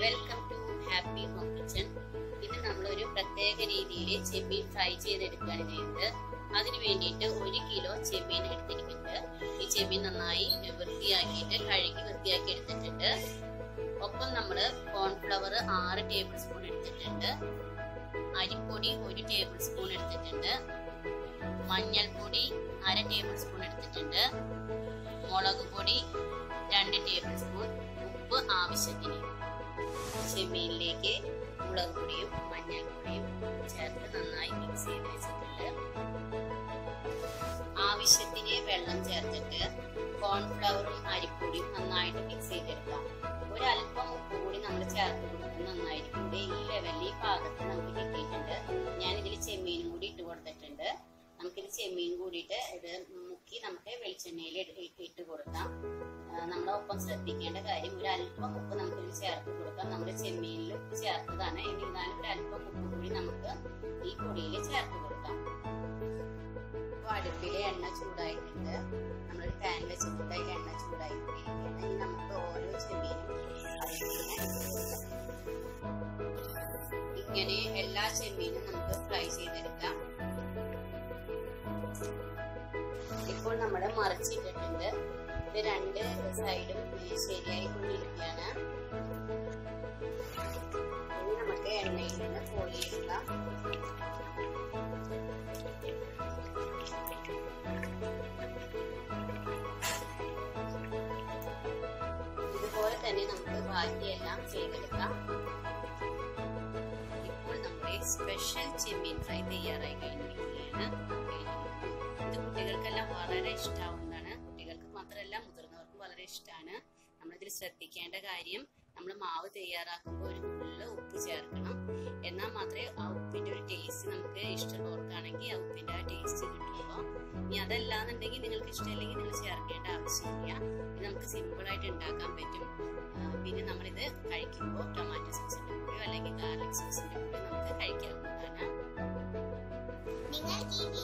welcome to happy home kitchen ഇന്ന് നമ്മളൊരു പ്രത്യേക രീതിയിൽ ചെമ്മീൻ ഫ്രൈ ചെയ്തെടുക്കുകയാണ് ചെയ്യുന്നത് അതിന് വേണ്ടിയിട്ട് ഒരു കിലോ ചെമ്മീൻ എടുത്തിരിക്കുന്നുണ്ട് ഈ ചെമ്മീൻ നന്നായി വൃത്തിയാക്കിയിട്ട് കഴുകി വൃത്തിയാക്കി എടുത്തിട്ടുണ്ട് ഒപ്പം നമ്മൾ കോൺഫ്ലവർ ആറ് ടേബിൾ സ്പൂൺ എടുത്തിട്ടുണ്ട് അരിപ്പൊടി ഒരു ടേബിൾ സ്പൂൺ എടുത്തിട്ടുണ്ട് മഞ്ഞൾപ്പൊടി അര ടേബിൾ സ്പൂൺ എടുത്തിട്ടുണ്ട് മുളക് പൊടി രണ്ട് ടേബിൾ സ്പൂൺ ഉപ്പ് ആവശ്യത്തിന് ചെമ്മീനിലേക്ക് മുളക് പൊടിയും മഞ്ഞൾപ്പൊടിയും ചേർത്ത് നന്നായി മിക്സ് ചെയ്ത് വെച്ചിട്ടുണ്ട് ആവശ്യത്തിന് വെള്ളം ചേർത്തിട്ട് കോൺഫ്ലവറും അരിപ്പൊടിയും നന്നായിട്ട് മിക്സ് ചെയ്തെടുക്കാം ഒരല്പം ഉപ്പ് കൂടി നമ്മൾ ചേർത്ത് കൊടുക്കുന്നത് നന്നായിരിക്കും ഇവിടെ ഈ ലെവലിൽ ഈ പാകത്തിൽ നമുക്ക് കിട്ടിയിട്ടുണ്ട് ഞാൻ ഇതിൽ ചെമ്മീനും കൂടി ഇട്ട് കൊടുത്തിട്ടുണ്ട് നമുക്കിത് ചെമ്മീൻ കൂടിയിട്ട് ഇത് മുക്കി നമുക്ക് വെളിച്ചെണ്ണയിൽ ഇട്ട് കൊടുക്കാം നമ്മുടെ ഒപ്പം ശ്രദ്ധിക്കേണ്ട കാര്യം ഒരു അല്പം ഉപ്പ് നമുക്ക് ഇതിൽ ചേർത്ത് കൊടുക്കാം നമ്മുടെ ചെമ്മീനിൽ ഉപ്പ് ചേർത്തതാണ് എന്നിരുന്നാലും ഒരു അല്പം ഉപ്പ് കൂടി നമുക്ക് ഈ പൊടിയിൽ ചേർത്ത് കൊടുക്കാം അപ്പൊ അടുപ്പിലെ എണ്ണ ചൂടായിട്ടുണ്ട് നമ്മളൊരു പാൻ വെച്ചിട്ടുണ്ട് അതിൽ എണ്ണ ചൂടായിക്കൊണ്ടിരിക്കുകയാണ് ഇനി നമുക്ക് ഓരോ ചെമ്മീനും ഇങ്ങനെ എല്ലാ ചെമ്മീനും നമുക്ക് ഫ്രൈ ചെയ്തെടുക്കാം ഇപ്പോൾ നമ്മൾ മറിച്ചിട്ടിട്ടുണ്ട് ഇത് രണ്ട് സൈഡും ശരിയായി കൊണ്ടിരിക്കുകയാണ് ഇനി നമുക്ക് എണ്ണയിൽ നിന്ന് കോരിയെടുക്കാം ഇതുപോലെ തന്നെ നമുക്ക് ബാക്കിയെല്ലാം ചെയ്തെടുക്കാം ഇപ്പോൾ നമ്മുടെ സ്പെഷ്യൽ ചെമ്മീൻ ഫ്രൈ തയ്യാറായി കഴിഞ്ഞിരിക്കുകയാണ് ഇത് കുട്ടികൾക്കെല്ലാം വളരെ ഇഷ്ടമാവുന്നതാണ് കുട്ടികൾക്ക് മാത്രമല്ല മുതിർന്നവർക്കും വളരെ ഇഷ്ടമാണ് നമ്മളിതിൽ ശ്രദ്ധിക്കേണ്ട കാര്യം നമ്മൾ മാവ് തയ്യാറാക്കുമ്പോൾ ഒരു നുള്ള ഉപ്പ് ചേർക്കണം എന്നാൽ മാത്രമേ ആ ഉപ്പിന്റെ ഒരു ടേസ്റ്റ് നമുക്ക് ഇഷ്ടമുള്ളവർക്കാണെങ്കിൽ ആ ഉപ്പിന്റെ ആ ടേസ്റ്റ് കിട്ടുള്ളൂ ഇനി അതല്ലാന്നുണ്ടെങ്കിൽ നിങ്ങൾക്ക് ഇഷ്ടമില്ലെങ്കിൽ നിങ്ങൾ ചേർക്കേണ്ട ആവശ്യമില്ല ഇത് നമുക്ക് സിമ്പിൾ ആയിട്ട് ഉണ്ടാക്കാൻ പറ്റും പിന്നെ നമ്മളിത് കഴിക്കുമ്പോൾ ടൊമാറ്റോ സോസിന്റെ കൂടെയോ അല്ലെങ്കിൽ ഗാർലിക് സോസിന്റെ കൂടെയോ നമുക്ക് കഴിക്കാവുന്നതാണ് നിങ്ങൾ ഈ